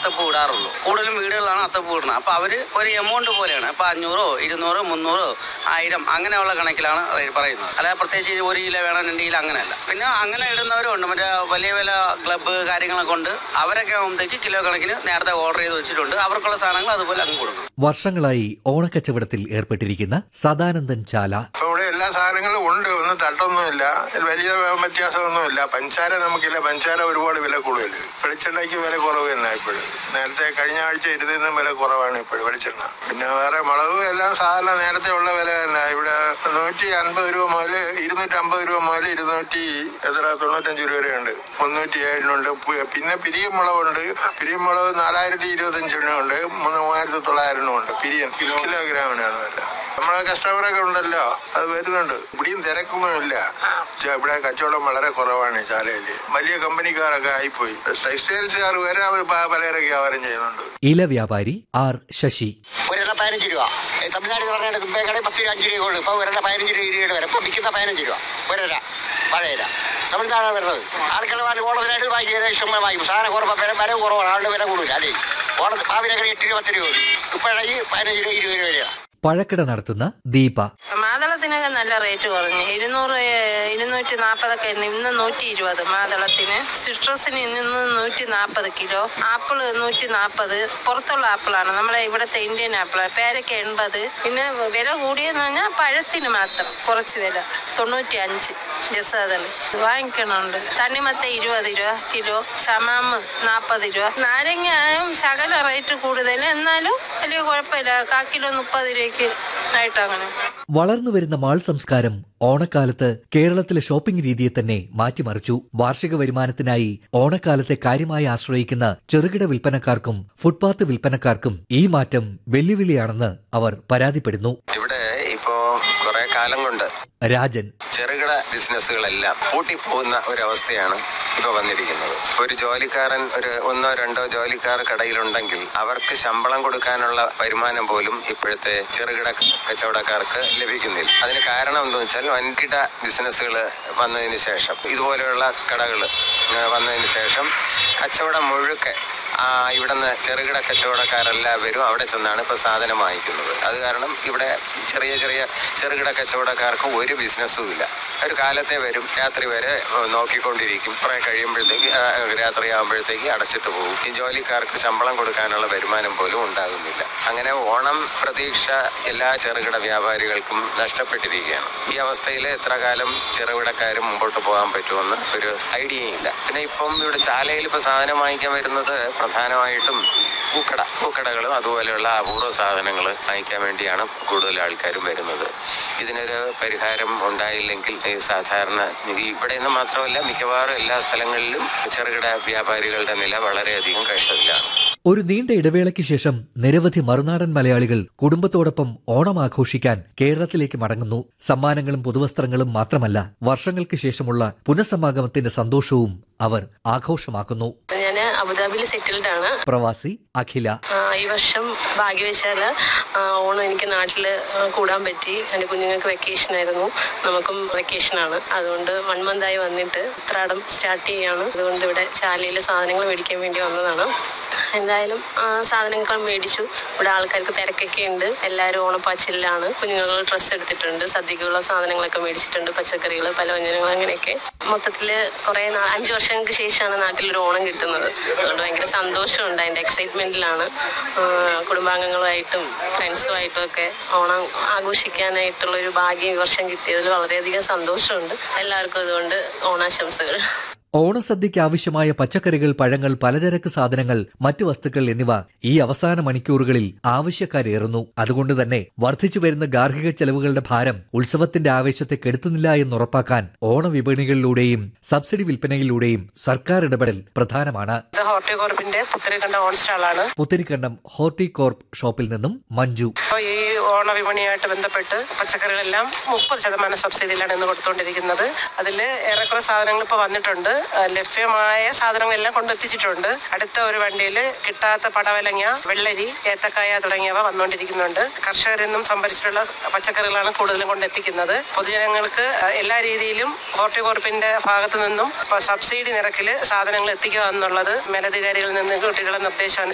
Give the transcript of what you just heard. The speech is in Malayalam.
അത്തപ്പൂ ഇടാറുള്ളൂ കൂടുതലും വീടുകളിലാണ് അത്തപ്പൂ ഇടുന്നത് അപ്പോൾ അവർ ഒരു എമൗണ്ട് പോലെയാണ് ഇപ്പോൾ അഞ്ഞൂറോ ഇരുന്നൂറോ മുന്നൂറോ ആയിരം അങ്ങനെയുള്ള കണക്കിലാണ് റേ- പറയുന്നത് അല്ലാതെ പ്രത്യേകിച്ച് ഇത് ഒരു കിലോ വേണം രണ്ട് കിലോ അങ്ങനെയല്ല പിന്നെ അങ്ങനെ ഇടുന്നവരും ഉണ്ട് മറ്റേ വലിയ വലിയ ക്ലബ്ബ് കാര്യങ്ങളൊക്കെ ഉണ്ട് അവരൊക്കെ ആകുമ്പോഴത്തേക്ക് കിലോ കണക്കിന് നേരത്തെ ഓർഡർ ചെയ്ത് വെച്ചിട്ടുണ്ട് അവർക്കുള്ള സാധനങ്ങൾ അതുപോലെ അങ്ങ് കൊടുക്കും വർഷങ്ങളായി ഓണക്കച്ചവടത്തിൽ ഏർപ്പെട്ടിരിക്കുന്ന സദാനന്ദൻ ചാല ഇപ്പൊ ഇവിടെ എല്ലാ സാധനങ്ങളും ഉണ്ട് ഒന്നും തട്ടൊന്നുമില്ല വലിയ വ്യത്യാസമൊന്നുമില്ല പഞ്ചസാര നമുക്കില്ല പഞ്ചസാര ഒരുപാട് വില കൂടുതൽ വെളിച്ചെണ്ണയ്ക്ക് വില കുറവ് തന്നെ ഇപ്പോഴും നേരത്തെ കഴിഞ്ഞ ആഴ്ച ഇരുന്നതിനും വില കുറവാണ് ഇപ്പോഴും വെളിച്ചെണ്ണ പിന്നെ വേറെ മുളകും എല്ലാം സാധാരണ നേരത്തെ ഉള്ള വില തന്നെ ഇവിടെ നൂറ്റി അൻപത് രൂപ മുതൽ ഇരുന്നൂറ്റി അമ്പത് രൂപ മുതൽ ഇരുന്നൂറ്റി എത്ര തൊണ്ണൂറ്റഞ്ച് രൂപ വരെയുണ്ട് മുന്നൂറ്റി ഏഴിനുണ്ട് പു- പിന്നെ പിരിയം മുളകുണ്ട് പിരിയം മുളക് നാലായിരത്തി ഇരുപത്തഞ്ചിനുണ്ട് മൂവായിരത്തി തൊള്ളായിരം ഉണ്ട് പിരിയൻ കിലോഗ്രാമിനാണ് വില നമ്മളെ കസ്റ്റമറൊക്കെ ഉണ്ടല്ലോ അത് വരുന്നുണ്ട് ഇവിടെയും തിരക്കൊന്നുമില്ല പക്ഷേ ഇവിടെ കച്ചവടം വളരെ കുറവാണ് ഈ ചാലയിൽ വലിയ കമ്പനിക്കാരൊക്കെ ആയിപ്പോയി ടെക്സ്റ്റൈൽസുകാർ വരെ അവർ പ- പലചരക്ക് വ്യാപാരം ചെയ്യുന്നുണ്ട് ഇല വ്യാപാരി ആർ ശശി ഒരെണ്ണ പതിനഞ്ച് രൂപ ഏ, തമിഴ്നാട് പറഞ്ഞാൽ മുമ്പേ കടയിൽ പത്ത് രൂപ അഞ്ച് രൂപ ഉള്ളൂ ഇപ്പോൾ ഒരെണ്ണ പതിനഞ്ച് രൂപ ഇരുപത് വരെ ഇപ്പോൾ വിൽക്കുന്ന പതിനഞ്ച് രൂപ ഒരര പഴയര തമിഴ്നാടാണ് വരുന്നത് ആൾക്കാർ വാങ്ങി ഓണത്തിനായിട്ട് വാങ്ങി ഏകദേശം വാങ്ങിക്കും സാധനം കുറവ് വില വില കുറവാണ് ആളുടെ വില കൂടുതൽ അല്ലേ ഓണത്തിന് ഭാവിയിലൊക്കെ എട്ട് രൂപ പത്ത് രൂപ ഉള്ളൂ ഇപ്പോഴായി പതിനഞ്ച് രൂപ ഇരുപത് രൂപ വരെയാണ് പഴക്കട നടത്തുന്ന ദീപ മാതളത്തിനൊക്കെ നല്ല റേറ്റ് കുറഞ്ഞു ഇരുന്നൂറ് ഏഹ്, ഇരുന്നൂറ്റി നാൽപ്പതൊക്കെ ആയിരുന്നു ഇന്ന് നൂറ്റി ഇരുപത് മാതളത്തിന് സിട്രസിന് ഇന്ന് നൂറ്റി നാൽപ്പത് കിലോ ആപ്പിൾ നൂറ്റി നാൽപ്പത് പുറത്തുള്ള ആപ്പിളാണ് നമ്മളെ ഇവിടുത്തെ ഇന്ത്യൻ ആപ്പിൾ പേരയ്ക്ക് എൺപത് പിന്നെ വില കൂടിയെന്ന് പറഞ്ഞാൽ പഴത്തിന് മാത്രം കുറച്ച് വില തൊണ്ണൂറ്റി അഞ്ച് ജസാദള് വാങ്ങിക്കണുണ്ട് തണ്ണിമത്ത ഇരുപത് രൂപ കിലോ ഷമാമ് നാൽപ്പത് രൂപ നാരങ്ങയും ശകല റേറ്റ് കൂടുതൽ എന്നാലും വലിയ കുഴപ്പമില്ല കാ കിലോ മുപ്പത് രൂപയ്ക്ക് ആയിട്ട് അങ്ങനെ വളർന്നു വരുന്ന മാൾ സംസ്കാരം ഓണക്കാലത്ത് കേരളത്തിലെ ഷോപ്പിംഗ് രീതിയെ തന്നെ മാറ്റിമറിച്ചു വാർഷിക വരുമാനത്തിനായി ഓണക്കാലത്തെ കാര്യമായി ആശ്രയിക്കുന്ന ചെറുകിട വിൽപ്പനക്കാർക്കും ഫുട്പാത്ത് വിൽപ്പനക്കാർക്കും ഈ മാറ്റം വെല്ലുവിളിയാണെന്ന് അവർ പരാതിപ്പെടുന്നു ഇവിടെ ഇപ്പോ കുറെ കാലം കൊണ്ട് രാജൻ ചെറുകിട ബിസിനസ്സുകളെല്ലാം പൂട്ടിപ്പോകുന്ന ഒരവസ്ഥയാണ് ഇപ്പൊ വന്നിരിക്കുന്നത് ഒരു ജോലിക്കാരൻ ഒരു ഒന്നോ രണ്ടോ ജോലിക്കാർ കടയിലുണ്ടെങ്കിൽ അവർക്ക് ശമ്പളം കൊടുക്കാനുള്ള വരുമാനം പോലും ഇപ്പോഴത്തെ ചെറുകിട കച്ചവടക്കാർക്ക് ലഭിക്കുന്നില്ല അതിന് കാരണം എന്താണെന്ന് വെച്ചാൽ വൻകിട ബിസിനസ്സുകൾ വന്നതിന് ശേഷം ഇതുപോലെയുള്ള കടകൾ വന്നതിന് ശേഷം കച്ചവടം മുഴുക്കെ ആ, ഇവിടുന്ന് ചെറുകിട കച്ചവടക്കാരെല്ലാവരും അവിടെ ചെന്നാണ് ഇപ്പോൾ സാധനം വാങ്ങിക്കുന്നത് അത് കാരണം ഇവിടെ ചെറിയ ചെറിയ ചെറുകിട കച്ചവടക്കാർക്ക് ഒരു ബിസിനസ്സും ഇല്ല ഒരു കാലത്തെ വരും രാത്രി വരെ ഏഹ്, നോക്കിക്കൊണ്ടിരിക്കും കുറെ കഴിയുമ്പോഴത്തേക്ക് ആ, രാത്രി ആകുമ്പോഴത്തേക്ക് അടച്ചിട്ട് പോകും ഈ ജോലിക്കാർക്ക് ശമ്പളം കൊടുക്കാനുള്ള വരുമാനം പോലും ഉണ്ടാകുന്നില്ല അങ്ങനെ ഓണം പ്രതീക്ഷ എല്ലാ ചെറുകിട വ്യാപാരികൾക്കും നഷ്ടപ്പെട്ടിരിക്കുകയാണ് ഈ അവസ്ഥയിൽ എത്ര കാലം ചെറുകിടക്കാർ മുമ്പോട്ട് പോകാൻ പറ്റുമെന്ന് ഒരു ഐഡിയയില്ല പിന്നെ ഇപ്പം ഇവിടെ ചാലയിൽ ഇപ്പോൾ സാധനം വാങ്ങിക്കാൻ വരുന്നത് പ്രധാനമായിട്ടും പൂക്കട പൂക്കടകളും അതുപോലെയുള്ള അപൂർവ സാധനങ്ങൾ വാങ്ങിക്കാൻ വേണ്ടിയാണ് കൂടുതൽ ആൾക്കാരും വരുന്നത് ഇതിനൊരു പരിഹാരം ഉണ്ടായില്ലെങ്കിൽ ഈ സാധാരണ ഈ ഇവിടെ നിന്ന് മാത്രമല്ല മിക്കവാറും എല്ലാ സ്ഥലങ്ങളിലും ചെറുകിട വ്യാപാരികളുടെ നില വളരെയധികം കഷ്ടത്തിലാണ് ഒരു നീണ്ട ഇടവേളയ്ക്ക് ശേഷം നിരവധി മറുനാടൻ മലയാളികൾ കുടുംബത്തോടൊപ്പം ഓണം ആഘോഷിക്കാൻ കേരളത്തിലേക്ക് മടങ്ങുന്നു സമ്മാനങ്ങളും പുതുവസ്ത്രങ്ങളും മാത്രമല്ല വർഷങ്ങൾക്ക് ശേഷമുള്ള പുനഃസമാഗമത്തിന്റെ സന്തോഷവും അവർ ആഘോഷമാക്കുന്നു ഞാൻ അബുദാബിയിൽ സെറ്റിൽഡ് ആണ് പ്രവാസി അഖില ആ, ഈ വർഷം ഭാഗ്യവശാൽ ഓണം എനിക്ക് നാട്ടിൽ കൂടാൻ പറ്റി എൻ്റെ കുഞ്ഞുങ്ങൾക്ക് വെക്കേഷൻ ആയിരുന്നു നമുക്കും വെക്കേഷനാണ് അതുകൊണ്ട് വൺ മന്തായി വന്നിട്ട് ഉത്രാടം സ്റ്റാർട്ട് ചെയ്യാണ് അതുകൊണ്ട് ഇവിടെ ചാലയിലെ സാധനങ്ങൾ മേടിക്കാൻ വേണ്ടി വന്നതാണ് എന്തായാലും ആ, സാധനങ്ങൾ മേടിച്ചു ഇവിടെ ആൾക്കാർക്ക് തിരക്കൊക്കെ ഉണ്ട് എല്ലാവരും ഓണപ്പാച്ചിലാണ് കുഞ്ഞുങ്ങൾ ഡ്രസ്സ് എടുത്തിട്ടുണ്ട് സദ്യക്കുള്ള സാധനങ്ങളൊക്കെ മേടിച്ചിട്ടുണ്ട് പച്ചക്കറികൾ പലവ്യഞ്ജനങ്ങൾ അങ്ങനെയൊക്കെ മൊത്തത്തിൽ കുറേ നാ- അഞ്ച് വർഷങ്ങൾക്ക് ശേഷമാണ് നാട്ടിലൊരു ഓണം കിട്ടുന്നത് അതുകൊണ്ട് ഭയങ്കര സന്തോഷമുണ്ട് അതിൻ്റെ എക്സൈറ്റ്മെൻറ്റിലാണ് കുടുംബാംഗങ്ങളുമായിട്ടും ഫ്രണ്ട്സുമായിട്ടും ഒക്കെ ഓണം ആഘോഷിക്കാനായിട്ടുള്ള ഒരു ഭാഗ്യം ഈ വർഷം കിട്ടിയതിൽ വളരെയധികം സന്തോഷമുണ്ട് എല്ലാവർക്കും അതുകൊണ്ട് ഓണാശംസകൾ ഓണസദ്യയ്ക്ക് ആവശ്യമായ പച്ചക്കറികൾ പഴങ്ങൾ പലചരക്ക് സാധനങ്ങൾ മറ്റു വസ്തുക്കൾ എന്നിവ ഈ അവസാന മണിക്കൂറുകളിൽ ആവശ്യക്കാരേറുന്നു അതുകൊണ്ട് തന്നെ വർദ്ധിച്ചു വരുന്ന ഗാർഹിക ചെലവുകളുടെ ഭാരം ഉത്സവത്തിന്റെ ആവേശത്തെ കെടുത്തുന്നില്ല എന്നുറപ്പാക്കാൻ ഓണവിപണികളിലൂടെയും സബ്സിഡി വിൽപ്പനയിലൂടെയും സർക്കാർ ഇടപെടൽ പ്രധാനമാണ് ഇത് ഹോർട്ടികോർപ്പിന്റെ പുത്തരിക്കണ്ട ഓൺ സ്റ്റാളാണ് പുത്തരിക്കണ്ടം ഹോർട്ടികോർപ്പ് ഷോപ്പിൽ നിന്നും മഞ്ജു അപ്പോൾ ഈ ഓണവിപണിയായിട്ട് ബന്ധപ്പെട്ട് പച്ചക്കറികളെല്ലാം മുപ്പത് ശതമാനം സബ്സിഡിയിലാണ് ഇന്ന് കൊടുത്തുകൊണ്ടിരിക്കുന്നത് അതിൽ ഏറെക്കുറെ സാധനങ്ങൾ ഇപ്പോൾ വന്നിട്ടുണ്ട് ആ, ലഭ്യമായ സാധനങ്ങളെല്ലാം കൊണ്ടെത്തിച്ചിട്ടുണ്ട് അടുത്ത ഒരു വണ്ടിയിൽ കിട്ടാത്ത പടവലങ്ങ വെള്ളരി ഏത്തക്കായ തുടങ്ങിയവ വന്നുകൊണ്ടിരിക്കുന്നുണ്ട് കർഷകരിൽ നിന്നും സംഭരിച്ചിട്ടുള്ള പച്ചക്കറികളാണ് കൂടുതലും കൊണ്ടെത്തിക്കുന്നത് പൊതുജനങ്ങൾക്ക് ആ, എല്ലാ രീതിയിലും ഹോർട്ടികോർപ്പിന്റെ ഭാഗത്തു നിന്നും ഇപ്പൊ സബ്സിഡി നിരക്കിൽ സാധനങ്ങൾ എത്തിക്കുക എന്നുള്ളത് മേലധികാരികളിൽ നിന്ന് കുട്ടികളുടെ നിർദ്ദേശം